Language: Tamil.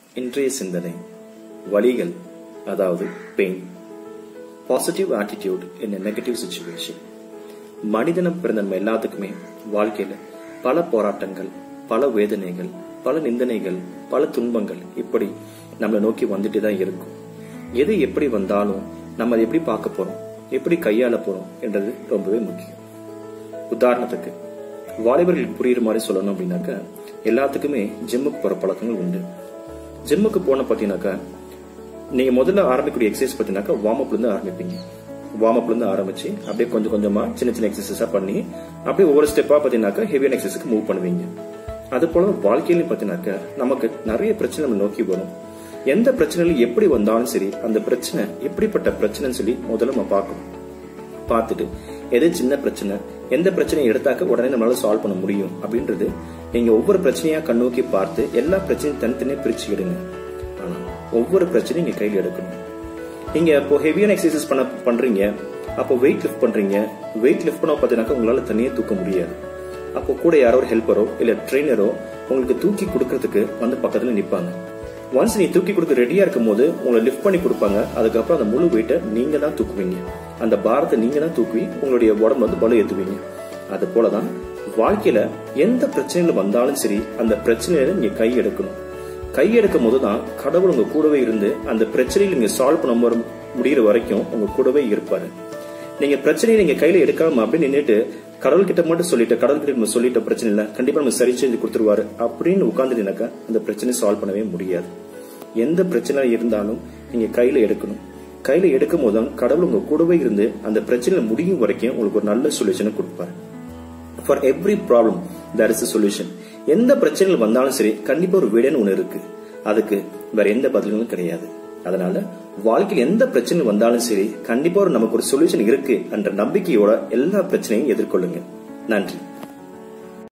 இன்றைய சிந்தனை வலிகள் அதாவது pain positive attitude in negative situation மனிதனம் பிறந்த நம்ம எல்லாத்துக்குமே வாழ்க்கையில பல போராட்டங்கள் பல வேதனைகள் பல நிந்தனைகள் பல துன்பங்கள் இப்படி நம்மளை நோக்கி வந்துட்டு தான் இருக்கும் எது எப்படி வந்தாலும் நம்ம அதை எப்படி பார்க்க போறோம் எப்படி கையாள போறோம் என்றது ரொம்பவே முக்கியம் உதாரணத்துக்கு வாலிபர்களுக்கு புரியுற மாதிரி சொல்லணும் அப்படின்னாக்கா எல்லாத்துக்குமே ஜிம்முக்கு போற பழக்கங்கள் உண்டு ஜிம்முக்கு போன பார்த்தீங்கன்னாக்கா நீங்க முதல்ல ஆரம்பிக்கக்கூடிய எக்ஸசைஸ் பார்த்தீங்கன்னாக்கா வார்ம் அப்ல இருந்து ஆரம்பிப்பீங்க வார்ம் அப்ல இருந்து ஆரம்பிச்சு அப்படியே கொஞ்சம் கொஞ்சமா சின்ன சின்ன எக்ஸசைஸா பண்ணி அப்படியே ஒவ்வொரு ஸ்டெப்பா பார்த்தீங்கன்னாக்கா ஹெவியான எக்ஸசைஸ்க்கு மூவ் பண்ணுவீங்க அது போல வாழ்க்கையிலும் பார்த்தீங்கன்னாக்கா நமக்கு நிறைய பிரச்சனை நம்ம நோக்கி வரும் எந்த பிரச்சனையிலும் எப்படி வந்தாலும் சரி அந்த பிரச்சனை எப்படிப்பட்ட பிரச்சனைன்னு சொல்லி முதல்ல நம்ம பார்க்கணும் பார்த்துட்டு எது சின்ன பிரச்சனை எந்த பிரச்சனையை எடுத்தாக்க உடனே நம்மளால சால்வ் பண்ண முடியும் அப்படின்றது நீங்க ஒவ்வொரு பிரச்சனையா கண்ணோக்கி பார்த்து எல்லா பிரச்சனையும் தனித்தனியா பிரிச்சு எடுங்க ஆனா ஒவ்வொரு பிரச்சனையும் நீங்க கையில் எடுக்கணும் நீங்க இப்போ ஹெவியான எக்ஸசைஸ் பண்ண பண்றீங்க அப்போ வெயிட் லிஃப்ட் பண்றீங்க வெயிட் லிஃப்ட் பண்ண பார்த்தீங்கன்னாக்கா உங்களால தனியே தூக்க முடியாது அப்போ கூட யாரோ ஒரு ஹெல்ப்பரோ இல்ல ட்ரெயினரோ உங்களுக்கு தூக்கி கொடுக்கறதுக்கு வந்து பக்கத்துல நிப்பாங்க ஒன்ஸ் நீ தூக்கி கொடுக்க ரெடியா இருக்கும் போது உங்களை லிஃப்ட் பண்ணி கொடுப்பாங்க அதுக்கப்புறம் அந்த முழு வெயிட்டை நீங்க தான் தூக்குவீங்க அந்த பாரத்தை நீங்க தான் தூக்கி உங்களுடைய உடம்பு வந்து பலு ஏத்துவீங்க அது போலதான் வாழ்க்கையில எந்த பிரச்சனைகள் வந்தாலும் சரி அந்த பிரச்சனையில நீங்க கை எடுக்கணும் கை எடுக்கும் போதுதான் கடவுள் உங்க கூடவே இருந்து அந்த பிரச்சனையை நீங்க சால்வ் பண்ண வரும் முடிகிற வரைக்கும் உங்க கூடவே இருப்பாரு நீங்க பிரச்சனையை நீங்க கையில எடுக்காம அப்படி நின்னுட்டு கடவுள் கிட்ட மட்டும் சொல்லிட்டு கடவுள் கிட்ட நம்ம சொல்லிட்ட பிரச்சனை இல்ல கண்டிப்பா நம்ம சரி செஞ்சு கொடுத்துருவாரு அப்படின்னு உட்கார்ந்துட்டீங்கன்னாக்கா அந்த பிரச்சனை சால்வ் பண்ணவே முடியாது எந்த பிரச்சனை இருந்தாலும் நீங்க கையில எடுக்கணும் கையில எடுக்கும் போதும் கடவுள் உங்க கூடவே இருந்து அந்த பிரச்சனை முடியும் வரைக்கும் உங்களுக்கு ஒரு நல்ல சொல்யூஷனை கொடுப்பாரு for every problem there is solution எந்த பிரச்சனைகள் வந்தாலும் சரி கண்டிப்பா ஒரு விடன்னு ஒண்ணு இருக்கு அதுக்கு வேற எந்த பதில்களும் கிடையாது அதனால வாழ்க்கையில் எந்த பிரச்சனை வந்தாலும் சரி கண்டிப்பா ஒரு நமக்கு ஒரு சொல்யூஷன் இருக்கு என்ற நம்பிக்கையோட எல்லா பிரச்சனையும் எதிர்கொள்ளுங்க நன்றி